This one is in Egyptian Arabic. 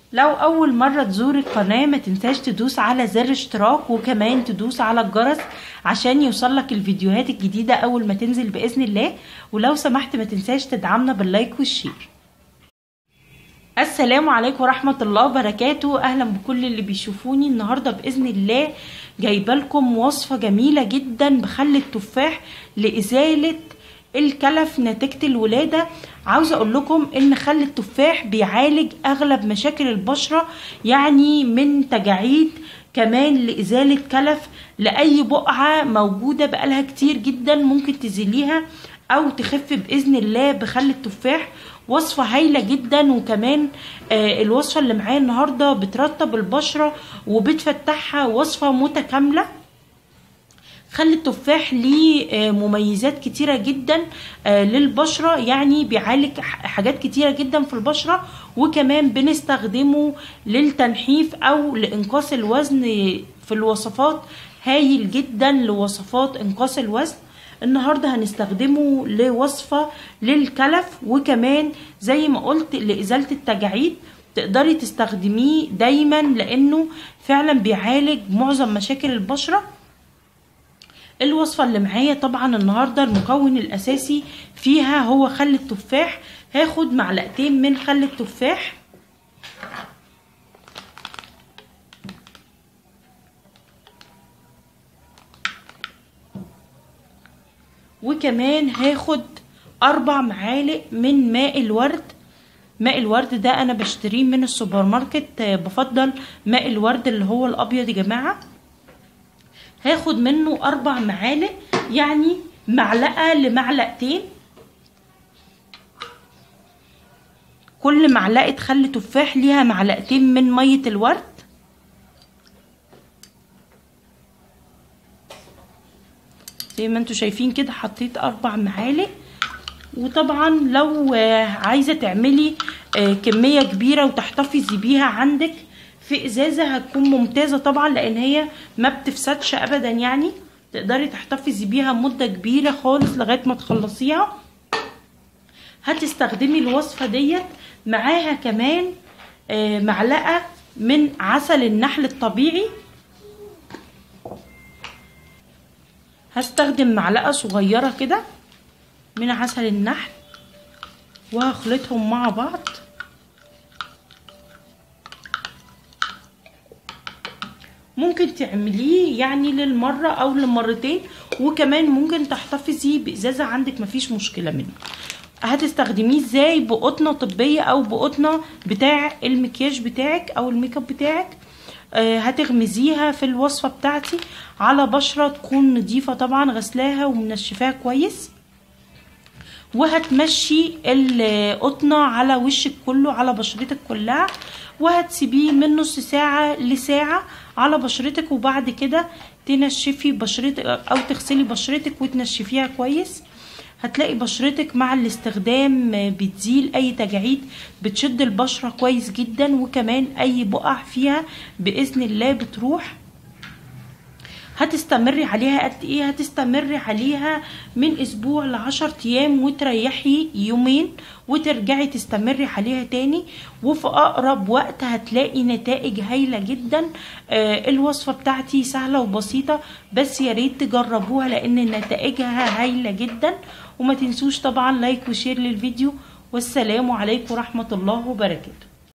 لو اول مرة تزور القناة ما تنساش تدوس على زر اشتراك وكمان تدوس على الجرس عشان يوصلك الفيديوهات الجديدة اول ما تنزل باذن الله ولو سمحت ما تنساش تدعمنا باللايك والشير السلام عليكم ورحمة الله وبركاته اهلا بكل اللي بيشوفوني النهاردة باذن الله جايبه لكم وصفة جميلة جدا بخل التفاح لازالة الكلف نتيجة الولادة عاوزة اقول لكم ان خل التفاح بيعالج اغلب مشاكل البشرة يعني من تجاعيد كمان لازالة كلف لاي بقعة موجودة بقالها كتير جدا ممكن تزيليها او تخف باذن الله بخل التفاح وصفة هايلة جدا وكمان آه الوصفة اللي معايا النهاردة بترطب البشرة وبتفتحها وصفة متكاملة خل التفاح ليه مميزات كتيرة جدا للبشرة يعني بيعالج حاجات كتيرة جدا في البشرة وكمان بنستخدمه للتنحيف او لانقاص الوزن في الوصفات هايل جدا لوصفات انقاص الوزن النهاردة هنستخدمه لوصفة للكلف وكمان زي ما قلت لإزالة التجاعيد تقدري تستخدميه دايما لأنه فعلا بيعالج معظم مشاكل البشرة الوصفة اللي معايا طبعا النهاردة المكون الأساسي فيها هو خل التفاح هاخد معلقتين من خل التفاح وكمان هاخد اربع معالق من ماء الورد ماء الورد ده انا بشتريه من السوبر ماركت بفضل ماء الورد اللي هو الابيض يا جماعه هاخد منه اربع معالق يعني معلقه لمعلقتين كل معلقه خل تفاح ليها معلقتين من ميه الورد زي ما انتوا شايفين كده حطيت اربع معالق وطبعا لو عايزه تعملي كميه كبيره وتحتفظي بيها عندك في ازازه هتكون ممتازه طبعا لان هي ما بتفسدش ابدا يعني تقدري تحتفظي بيها مده كبيره خالص لغايه ما تخلصيها هتستخدمي الوصفه ديت معاها كمان معلقه من عسل النحل الطبيعي هستخدم معلقه صغيره كده من عسل النحل وهخلطهم مع بعض ممكن تعمليه يعني للمرة او لمرتين وكمان ممكن تحتفظي بازازة عندك مفيش مشكلة منه هتستخدميه ازاي بقطنة طبية او بقطنة بتاع المكياج بتاعك او الميك اب بتاعك آه هتغمزيها في الوصفة بتاعتي على بشرة تكون نظيفة طبعا غسلاها ومنشفاها كويس وهتمشي القطنة على وشك كله على بشرتك كلها وهتسيبيه من نص ساعة لساعة على بشرتك وبعد كده تنشفي بشرتك او تغسلي بشرتك وتنشفيها كويس هتلاقي بشرتك مع الاستخدام بتزيل اي تجاعيد بتشد البشرة كويس جدا وكمان اي بقع فيها باذن الله بتروح هتستمري عليها قد ايه هتستمري عليها من اسبوع لعشر ايام وتريحي يومين وترجعي تستمري عليها تاني وفي اقرب وقت هتلاقي نتائج هايله جدا آه الوصفه بتاعتي سهله وبسيطه بس يا ريت تجربوها لان نتائجها هايله جدا وما تنسوش طبعا لايك وشير للفيديو والسلام عليكم ورحمه الله وبركاته